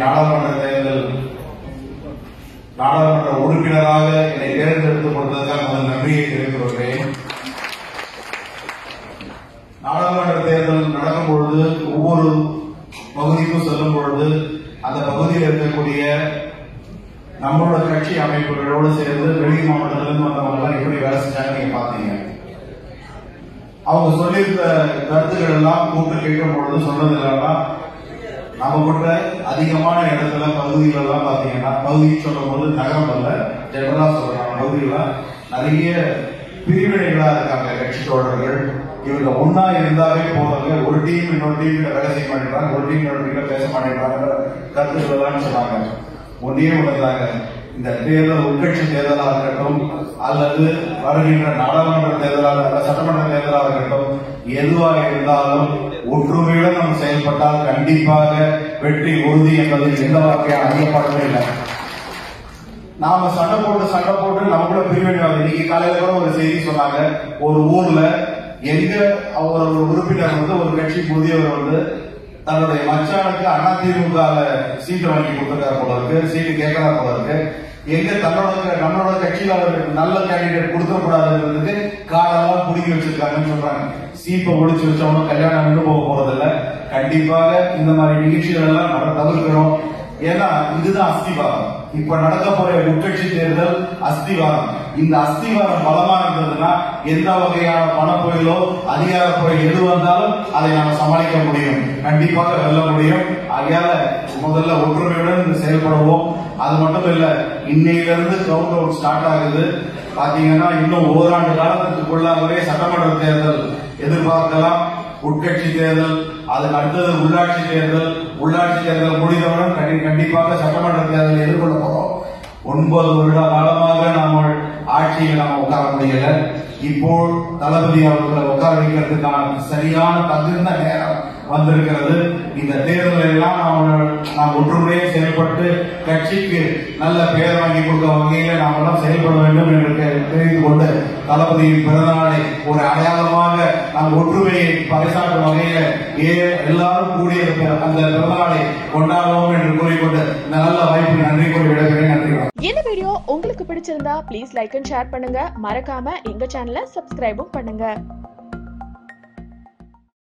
நாடாளுமன்ற தேர்தல் நாடாளுமன்ற உறுப்பினராக என்னை தேர்ந்தெடுத்துக் கொண்டதற்காக முதல் நன்றியை தெரிவித்துக் கொள்கிறேன் நாடாளுமன்ற தேர்தல் நடக்கும் பொழுது ஒவ்வொரு பகுதிக்கும் செல்லும் பொழுது அந்த பகுதியில் இருக்கக்கூடிய நம்மளோட கட்சி அமைப்புகளோடு சேர்ந்து வெளி மாவட்டத்திலிருந்து வந்தவங்க எல்லாம் எப்படி வேலை செஞ்சாங்க நீங்க பாத்தீங்க அவங்க சொல்லியிருந்த கருத்துக்கள் எல்லாம் கூட்டு கேட்கும் பொழுது சொன்னது என்னன்னா நம்ம கூட அதிகமான இடத்துல பகுதிகள் எல்லாம் பாத்தீங்கன்னா பகுதி சொல்லும் போது நகரம் அல்ல ஜெனரலா சொல்றாங்க பகுதிகள நிறைய பிரிவினைகளா இருக்காங்க கட்சி தோழர்கள் இவங்க ஒன்னா இருந்தாலே போதாங்க ஒரு டீம் இன்னொரு டீம் வேலை செய்ய மாட்டேங்கிறாங்க ஒரு டீம் இன்னொரு டீம் பேச மாட்டேங்கிறாங்க கருத்துக்கள் எல்லாம் சொன்னாங்க ஒன்னே ஒன்றுதாங்க இந்த தேர்தல் உட்கட்சி தேர்தலா இருக்கட்டும் அல்லது வருகின்ற நாடாளுமன்ற தேர்தலாக அல்ல சட்டமன்ற தேர்தலாக இருக்கட்டும் எதுவாக இருந்தாலும் ஒற்றுமையுடன் நாம் செயல்பட்டால் கண்டிப்பாக வெற்றி உறுதி என்பதில் எந்த வகையான ஐயப்பாடுமே இல்லை நாம சண்டை போட்டு சண்டை போட்டு நம்ம கூட பிரிவினை இன்னைக்கு காலையில கூட ஒரு செய்தி சொன்னாங்க ஒரு ஊர்ல எங்க அவர் ஒரு உறுப்பினர் வந்து ஒரு கட்சி புதியவர் வந்து தன்னுடைய மச்சானுக்கு அதிமுக சீட்டு வாங்கி கொடுத்துருக்காரு போல இருக்கு சீட்டு கேட்கறா போல இருக்கு எங்க தன்னோட நம்மளோட கட்சியில அவர் நல்ல கேண்டிடேட் கொடுக்க கூடாதுன்றதுக்கு காலெல்லாம் புடுங்கி வச்சிருக்காங்கன்னு சொல்றாங்க சீப்பை ஒழிச்சு வச்சவனும் கல்யாணம் நின்று போக போறதில்ல கண்டிப்பாக இந்த மாதிரி நிகழ்ச்சிகள் எல்லாம் நட- தவிர்க்கிறோம் ஏன்னா இதுதான் அஸ்திவாரம் இப்ப நடக்க போற உட்கட்சி தேர்தல் அஸ்திவாரம் இந்த அஸ்திவாரம் பலமா இருந்ததுன்னா எந்த வகையான பணப்புயலோ அதிகார புயல் எது வந்தாலும் அதை நாம சமாளிக்க முடியும் கண்டிப்பாக வெல்ல முடியும் ஆகையால முதல்ல ஒற்றுமையுடன் செயல்படுவோம் அது மட்டும் இல்ல இன்னையிலிருந்து கவுண்ட் அவுட் ஸ்டார்ட் ஆகுது பாத்தீங்கன்னா இன்னும் ஓராண்டு காலத்துக்குள்ளாகவே சட்டமன்ற தேர்தல் எதிர்பார்க்கலாம் உட்கட்சி தேர்தல் அதுக்கு அடுத்தது உள்ளாட்சி தேர்தல் உள்ளாட்சி தேர்தல் முடிந்தவுடன் கண்டி- கண்டிப்பாக சட்டமன்ற தேர்தலை எதிர்கொள்ள போறோம் ஒன்பது வருட காலமாக நாம ஆட்சியில் நாம உட்கார முடியல இப்போ தளபதி அவர்களை உட்கார வைக்கிறதுக்கான சரியான தகுந்த நேரம் வந்திருக்கிறது இந்த தேர்தலை எல்லாம் நாம் நாம் ஒற்றுமுறையே செயல்பட்டு கட்சிக்கு நல்ல பெயர் வாங்கி கொடுக்க வகையில நாம் எல்லாம் செயல்பட வேண்டும் என்று தெ- தெரிந்து கொண்டு தளபதியின் பிறந்தநாளை ஒரு அடையாளமாக நாம் ஒற்றுமையை பறைசாற்றும் வகையில ஏ எல்லாரும் கூடிய அந்த பிறந்தநாளை கொண்டாடுவோம் என்று கூறிக்கொண்டு இந்த நல்ல வாய்ப்புக்கு நன்றி கூறி விடைபெறுகிறேன் நன்றி வணக்கம். இந்த வீடியோ உங்களுக்கு பிடிச்சிருந்தா ப்ளீஸ் லைக் அண்ட் ஷேர் பண்ணுங்க மறக்காம எங்க சேனலை சப்ஸ்கிரைபும் பண்ணுங்க